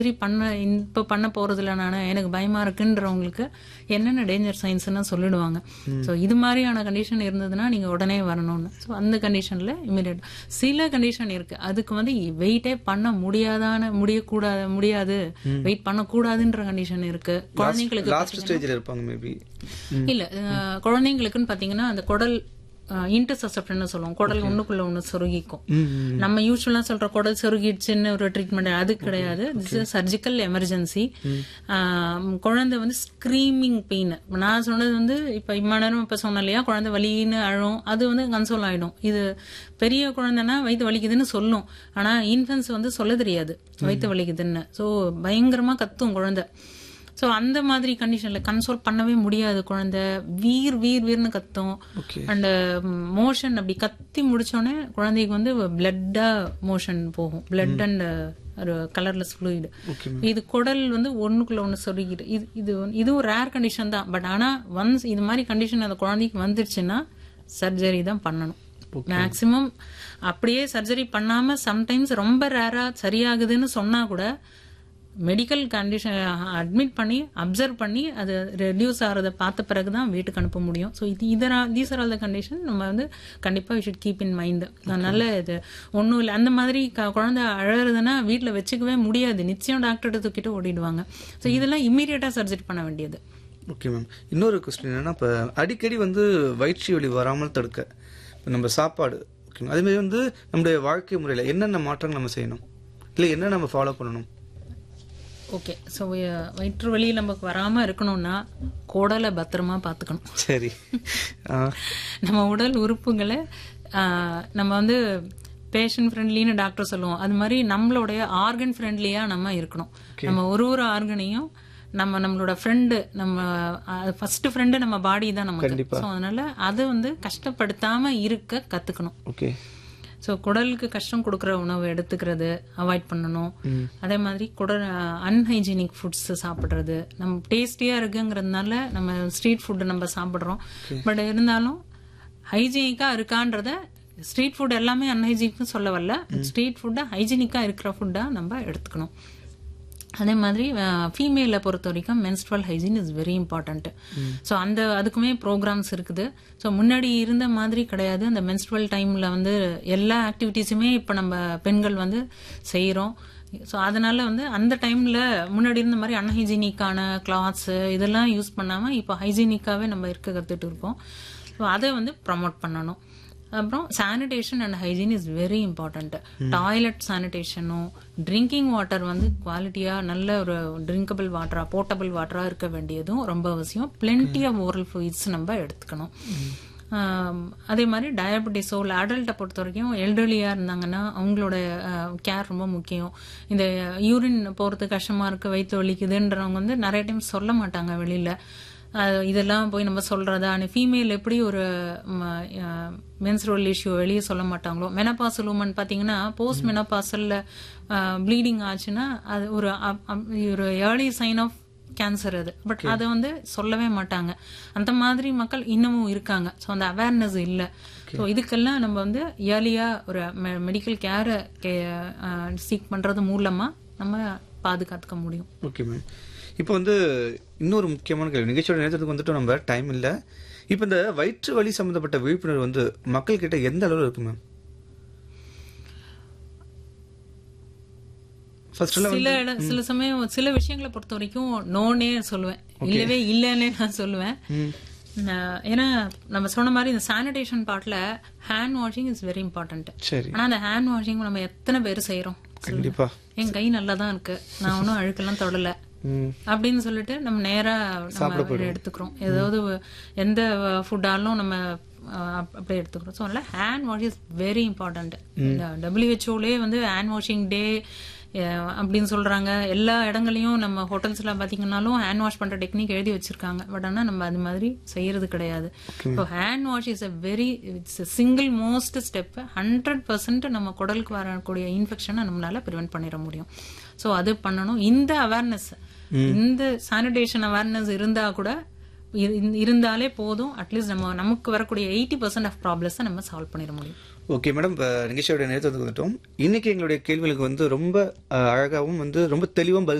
சரி பண்ண இப்போ பண்ண போறதில்ல நான் எனக்கு பயமா இருக்குன்றவங்களுக்கு என்னென்ன டேஞ்சர் சைன்ஸ்னு சொல்லிடுவாங்க ஸோ இது மாதிரியான கண்டிஷன் இருந்ததுன்னா நீங்க உடனே வரணும்னு ஸோ அந்த கண்டிஷன்ல இமீடியட் சில கண்டிஷன் இருக்கு அதுக்கு வந்து வெயிட்டே பண்ண முடியாதான முடியக்கூடாது முடியாது வெயிட் பண்ணக்கூடாதுன்ற கண்டிஷன் இருக்கு குழந்தைங்களுக்கு லாஸ்ட் ஸ்டேஜ்ல இருப்பாங்க மேபி இல்ல அஹ், குழந்தைங்களுக்குன்னு பாத்தீங்கன்னா அந்த குடல் இன்டர்செப்ஷன் சொல்லுவோம் குடல் ஒண்ணுக்குள்ள ஒண்ணு சொருகிக்கும் நம்ம யூஸ்வலா சொல்ற குடல் சொருகிடுச்சுன்னு ஒரு ட்ரீட்மெண்ட் அது கிடையாது சர்ஜிக்கல் எமர்ஜென்சி குழந்தை வந்து ஸ்க்ரீமிங் பெயின் நான் சொன்னது வந்து இப்ப இம்மா நேரம் இப்ப சொன்னேன் இல்லையா குழந்தை வலின்னு அழும் அது வந்து கன்சோல் ஆயிடும் இது பெரிய குழந்தைன்னா வயிற்று வலிக்குதுன்னு சொல்லும் ஆனா இன்ஃபென்ஸ் வந்து சொல்ல தெரியாது வயிற்று வலிக்குதுன்னு சோ பயங்கரமா கத்தும் குழந்தை ஸோ அந்த மாதிரி கண்டிஷன்ல கன்சோல் பண்ணவே முடியாது குழந்தை வீர் வீர் வீர்னு கத்தும் Okay. அண்ட் மோஷன் அப்படி கத்தி முடிச்சோடனே குழந்தைக்கு வந்து பிளட்டா மோஷன் போகும் பிளட் அண்ட் ஒரு கலர்லெஸ் fluid Okay, இது குடல் வந்து ஒண்ணுக்குள்ள ஒண்ணு சொருகிட்டு இது இது வந்து- இதுவும் ரேர் கண்டிஷன் தான் பட் ஆனா ஒன்ஸ் இது மாதிரி கண்டிஷன் அந்த குழந்தைக்கு வந்துருச்சுன்னா சர்ஜரி தான் பண்ணணும் மேக்சிமம் அப்படியே சர்ஜரி பண்ணாம சம்டைம்ஸ் ரொம்ப ரேரா சரியாகுதுன்னு சொன்னா கூட மெடிக்கல் கண்டிஷன் அட்மிட் பண்ணி அப்சர்வ் பண்ணி அது ரெடியூஸ் ஆகிறத பார்த்த பிறகு தான் வீட்டுக்கு அனுப்ப முடியும் ஸோ இது இதரா these are all the condition நம்ம வந்து கண்டிப்பாக we should keep in mind நல்ல இது ஒன்றும் இல்லை அந்த மாதிரி க- குழந்தை அழறதுன்னா வீட்டில் வச்சுக்கவே முடியாது நிச்சயம் டாக்டர்கிட்ட தூக்கிட்டு ஓடிடுவாங்க ஸோ இதெல்லாம் இம்மீடியட்டாக சர்ஜரி பண்ண வேண்டியது ஓகே மேம் இன்னொரு கொஸ்டின் என்னன்னா இப்போ அடிக்கடி வந்து வயிற்று வலி வராமல் தடுக்க இப்போ நம்ம சாப்பாடு ஓகே அதே மாதிரி வந்து நம்முடைய வாழ்க்கை முறையில் என்னென்ன மாற்றங்கள் நம்ம செய்யணும் இல்லை என்ன நம்ம ஃபாலோ பண்ணணும் ஓகே ஸோ வயிற்று வலி நமக்கு வராமல் இருக்கணும்னா குடலை பத்திரமா பார்த்துக்கணும் சரி ஆ, நம்ம உடல் உறுப்புகளை ஆஹ், நம்ம வந்து பேஷண்ட் ஃப்ரெண்ட்லின்னு டாக்டர் சொல்லுவோம் அது மாதிரி நம்மளுடைய ஆர்கன் ஃப்ரெண்ட்லியா நம்ம இருக்கணும் நம்ம ஒரு ஒரு ஆர்கனையும் நம்ம நம்மளோட ஃப்ரெண்டு நம்ம ஃபர்ஸ்ட் ஃப்ரெண்டு நம்ம பாடி தான் நமக்கு ஸோ அதனால அது வந்து கஷ்டப்படுத்தாம இருக்க கத்துக்கணும் ஓகே ஸோ குடலுக்கு கஷ்டம் கொடுக்குற உணவு எடுத்துக்கிறது அவாய்ட் பண்ணணும் அதே மாதிரி குடல் அன்ஹைஜீனிக் ஃபுட்ஸ் சாப்பிட்றது நம்ம டேஸ்டியா இருக்குங்கிறதுனால நம்ம ஸ்ட்ரீட் ஃபுட்டு நம்ம சாப்பிட்றோம் பட் இருந்தாலும் ஹைஜீனிக்கா இருக்கான்றத ஸ்ட்ரீட் ஃபுட் எல்லாமே அன்ஹைஜீனிக்னு சொல்ல வரல ஸ்ட்ரீட் ஃபுட்டை ஹைஜீனிக்கா இருக்கிற ஃபுட்டா நம்ம எடுத்துக்கணும் அதே மாதிரி ஃபீமேலை பொறுத்த வரைக்கும் menstrual hygiene is very important so அந்த அதுக்குமே ப்ரோக்ராம்ஸ் இருக்குது ஸோ முன்னாடி இருந்த மாதிரி கிடையாது அந்த menstrual டைம்ல வந்து எல்லா ஆக்டிவிட்டீஸுமே இப்போ நம்ம பெண்கள் வந்து செய்கிறோம் ஸோ அதனால வந்து அந்த டைம்ல முன்னாடி இருந்த மாதிரி அன்ஹைஜீனிக்கான கிளாத்ஸ் இதெல்லாம் யூஸ் பண்ணாம இப்போ ஹைஜீனிக்காவே நம்ம இருக்க கத்துட்டு இருக்கோம் ஸோ அதை வந்து ப்ரமோட் பண்ணணும் அப்புறம் sanitation and hygiene is very important toilet சானிடேஷனும் ட்ரிங்கிங் வாட்டர் வந்து குவாலிட்டியா நல்ல ஒரு ட்ரிங்கபிள் வாட்டரா போர்ட்டபிள் வாட்டரா இருக்க வேண்டியதும் ரொம்ப அவசியம் பிளென்டி ஆஃப் ஓரல் ஃப்ளூயிட்ஸ் நம்ம எடுத்துக்கணும் ஆம், அதே மாதிரி டயபெட்டிஸோ இல்லை அடல்ட்டை பொறுத்த வரைக்கும் எல்டர்லியாக இருந்தாங்கன்னா அவங்களோட கேர் ரொம்ப முக்கியம் இந்த யூரின் போகிறது கஷ்டமாக இருக்கு வயிற்று வலிக்குதுன்றவங்க வந்து நிறைய டைம் சொல்ல மாட்டாங்க வெளியில் அஹ் இதெல்லாம் போய் நம்ம சொல்றதா ஃபீமேல் எப்படி ஒரு மென்ஸ்ட்ரல் இஷ்யூ வெளியே சொல்ல மாட்டாங்களோ மெனபாசல் உமன் பாத்தீங்கன்னா போஸ்ட் மெனபாசல்ல ப்ளீடிங் ஆச்சுன்னா அது ஒரு அப்- அப்- ஒரு ஏர்லி சைன் ஆஃப் கேன்சர் அது பட் அதை வந்து சொல்லவே மாட்டாங்க அந்த மாதிரி மக்கள் இன்னமும் இருக்காங்க ஸோ அந்த அவேர்னஸ் இல்லை ஸோ இதுக்கெல்லாம் நம்ம வந்து இயர்லியா ஒரு மெடிக்கல் கேரை சீக் பண்றது மூலமா நம்ம பாதுகாத்துக்க முடியும் ஓகே மேம் இப்போ வந்து இன்னொரு முக்கியமான கேள்வி நிகழ்ச்சியோட நேரத்துக்கு வந்துட்டு நம்ம டைம் இல்லை இப்போ இந்த வயிற்று வலி சம்பந்தப்பட்ட விழிப்புணர்வு வந்து மக்கள் கிட்ட எந்த அளவில் இருக்கு மேம் ஃபர்ஸ்ட் எல்லாம் சில இடம் சில சமயம் சில விஷயங்களை பொறுத்த வரைக்கும் நோனே சொல்லுவேன் இல்லவே இல்லைன்னே நான் சொல்லுவேன் நான் ஏன்னா நம்ம சொன்ன மாதிரி இந்த சானிடேஷன் பார்ட்ல hand washing is very important சரி ஆனா அந்த ஹேண்ட் வாஷிங் நம்ம எத்தனை பேர் செய்யறோம் கண்டிப்பா என் கை நல்லா தான் இருக்கு நான் ஒன்றும் அழுக்கெல்லாம் தொடல ம் அப்படின்னு சொல்லிட்டு நம்ம நேரா நம்ம எடுத்துக்கிறோம் ஏதாவது எந்த ஃபுட்டாலும் நம்ம அஹ், அப்- அப்படியே எடுத்துக்கிறோம் ஸோ அதனால hand wash is very important டபிள்யூஹெச்ஓலே வந்து ஹேண்ட் வாஷிங் டே அப்படின்னு சொல்றாங்க எல்லா இடங்களையும் நம்ம ஹோட்டல்ஸ்ல பாத்தீங்கன்னாலும் ஹேண்ட் வாஷ் பண்ற டெக்னிக் எழுதி வச்சிருக்காங்க பட் ஆனா நம்ம அது மாதிரி செய்யறது கிடையாது so hand wash is a very it's single most step hundred percent நம்ம குடலுக்கு வரக்கூடிய இன்ஃபெக்ஷனை நம்மளால ப்ரிவென்ட் பண்ணிட முடியும் ஸோ அது பண்ணணும் இந்த அவேர்னஸ் இந்த சானிடேஷன் அவேர்னஸ் இருந்தா கூட இரு- இருந்தாலே போதும் அட்லீஸ்ட் நம்ம நமக்கு வரக்கூடிய எயிட்டி பர்சன்ட் ஆஃப் ப்ராப்ளம்ஸை நம்ம சால்வ் பண்ணிட முடியும் ஓகே மேடம் இப்போ நிகழ்ச்சியோட நேரத்துக்கு வந்துட்டோம் இன்னைக்கு எங்களுடைய கேள்விகளுக்கு வந்து ரொம்ப அஹ், அழகாவும் வந்து ரொம்ப தெளிவாகவும் பதில்